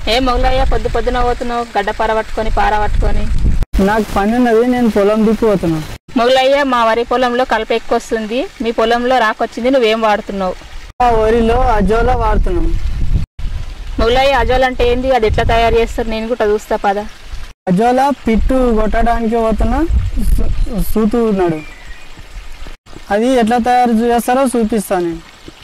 ఏ మొగలయ్య పొద్దు పొద్దున పోతున్నావు గడ్డ పార పట్టుకొని పార పట్టుకొని నాకు పని ఉన్నది నేను పొలం దిక్కుపోతున్నా మొగలయ్య మా వరి పొలంలో కలప ఎక్కువ వస్తుంది మీ పొలంలో రాకొచ్చింది నువ్వేం వాడుతున్నావు ఆ వరిలో అజోలా వాడుతున్నాం మొగలయ్య అజోల్ అంటే ఏంది అది ఎట్లా తయారు చేస్తారు నేను కూడా చూస్తా పద అజోలా పిట్టు కొట్టడానికి పోతున్నా సూ- సూతు ఉన్నాడు అది ఎట్లా తయారు చేస్తారో చూపిస్తాను నేను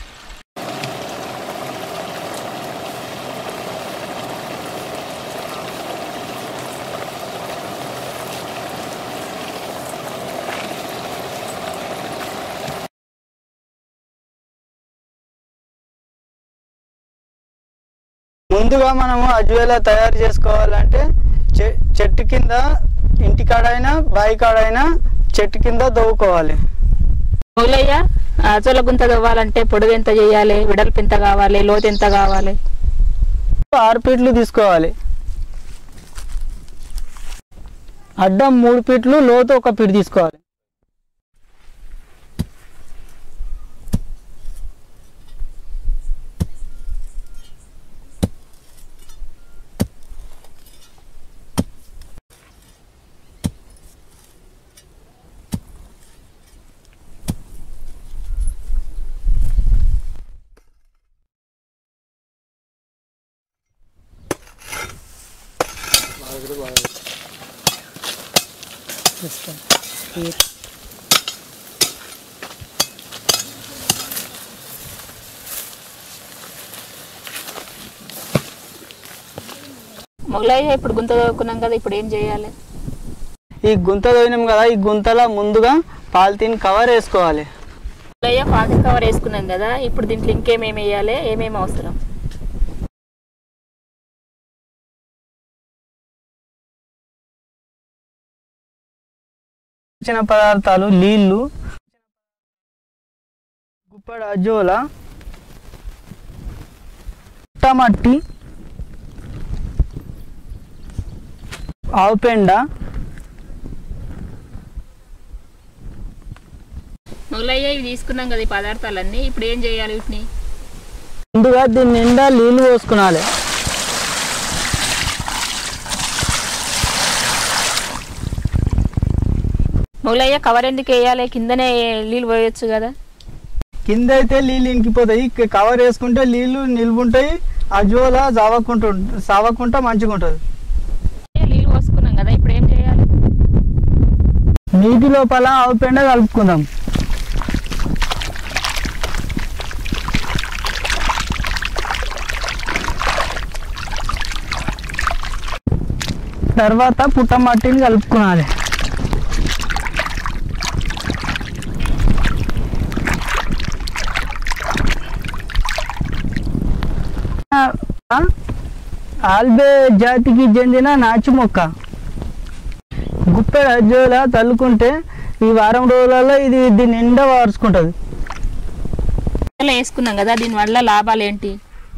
ముందుగా మనము అజ్వేలా తయారు చేసుకోవాలంటే చె- చెట్టు కింద ఇంటి కాడైనా బావి కాడైనా చెట్టు కింద దవ్వుకోవాలి మొగలయ్య అజోల గుంత తవ్వాలంటే పొడుగు ఎంత చేయాలి వెడల్పు ఎంత కావాలి లోతు ఎంత కావాలి ఆరు ఫీట్లు తీసుకోవాలి అడ్డం మూడు ఫీట్లు లోతు ఒక ఫీట్ తీసుకోవాలి మొగలయ్య ఇప్పుడు గుంత తవ్వుకున్నాం కదా ఇప్పుడు ఏం చేయాలి ఈ గుంత తవ్వినాం కదా ఈ గుంతలో ముందుగా పాలిథిన్ కవర్ వేసుకోవాలి మొగలయ్య పాకెట్ కవర్ వేసుకున్నాం కదా ఇప్పుడు దీంట్లో ఇంకేమేమి వేయాలి ఏమేమి అవసరం చిన్న పదార్థాలు నీళ్లు గుప్పడ అజోల మట్టి ఆవు పెండ మొగలయ్య ఇవి తీసుకున్నాం కదా ఈ పదార్థాలన్నీ ఇప్పుడు ఏం చేయాలి వీటిని ముందుగా దీని నిండా నీళ్లు పోసుకునాలి మొగలయ్య కవర్ ఎందుకు వేయాలి కిందనే నీళ్ళు పోయొచ్చు కదా కింద అయితే నీళ్ళు ఇంకిపోతాయి ఇక కవర్ వేసుకుంటే నీళ్లు నిలువుంటాయి అజోల జావకుంటూ సావకుంటా మంచిగా ఉంటుంది నీళ్ళు పోసుకున్నాం కదా ఇప్పుడు ఏం చేయాలి నీటి లోపల ఆవు పెండ కలుపుకుందాం తర్వాత పుట్ట మట్టిని కలుపుకోవాలి ఆల్బే జాతికి చెందిన నాచు మొక్క గుప్పెడ అజ్జోల చల్లుకుంటే ఈ వారం రోజులలో ఇది దీని నిండా వార్చుకుంటుంది ఇలా వేసుకున్నాం కదా దీనివల్ల లాభాలు ఏంటి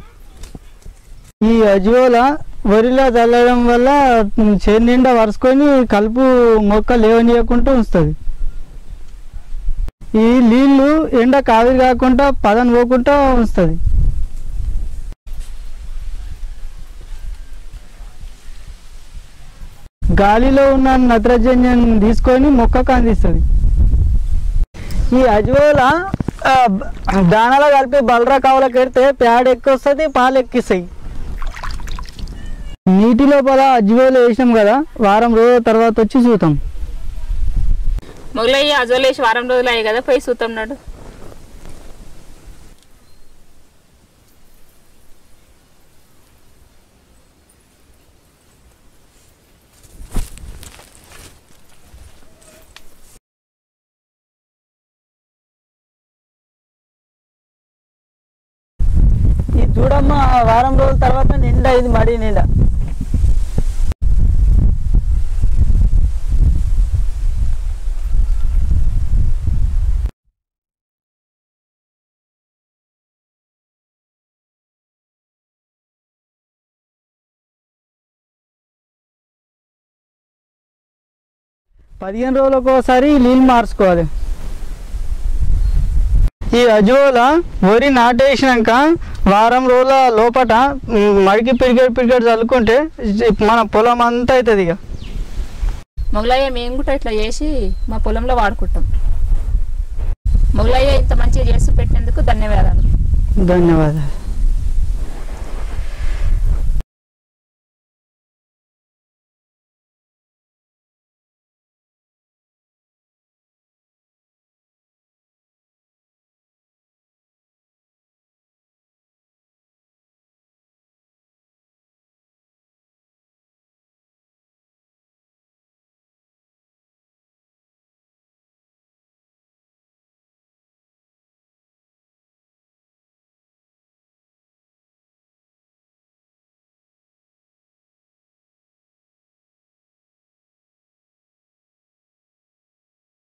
ఈ అజోల వరిలో చల్లడం వల్ల చేను నిండా వరుసుకొని కలుపు మొక్క లేవనీయకుండా ఉంచుతుంది ఈ నీళ్లు ఎండ కావిరి కాకుండా పదన పోకుండా ఉంచుతుంది గాలిలో ఉన్న నత్రజన్యం తీసుకొని మొక్కకు అందిస్తుంది ఈ అజోల ఆ, బ- దానాలో కలిపి బలరా కావులకు పెడితే ప్యాడ్ ఎక్కువ వస్తుంది పాలు ఎక్కిస్తాయి నీటి లోపల అజ్వేలు వేసినాం కదా వారం రోజుల తర్వాత వచ్చి చూద్దాం మొగలయ్య అజోలేసి వారం రోజులు అయ్యాయి కదా పోయి చూద్దాం నాడు ఇది చూడమ్మ వారం రోజుల తర్వాత నిండా ఇది మడి నిండా పదిహేను రోజులకు ఒకసారి నీళ్ళు మార్చుకోవాలి ఈ అజోల వరి నాటేసినాక వారం రోజుల లోపట ఉమ్, మడికి పిరిగేడు పిరిగేడు చల్లుకుంటే జ- మన పొలం అంతా అవుతుంది ఇక మొగలయ్య మేము కూడా ఇట్లా చేసి మా పొలంలో వాడుకుంటాం మొగలయ్య ఇంత మంచిగా చేసి పెట్టినందుకు ధన్యవాదాలు ధన్యవాదాలు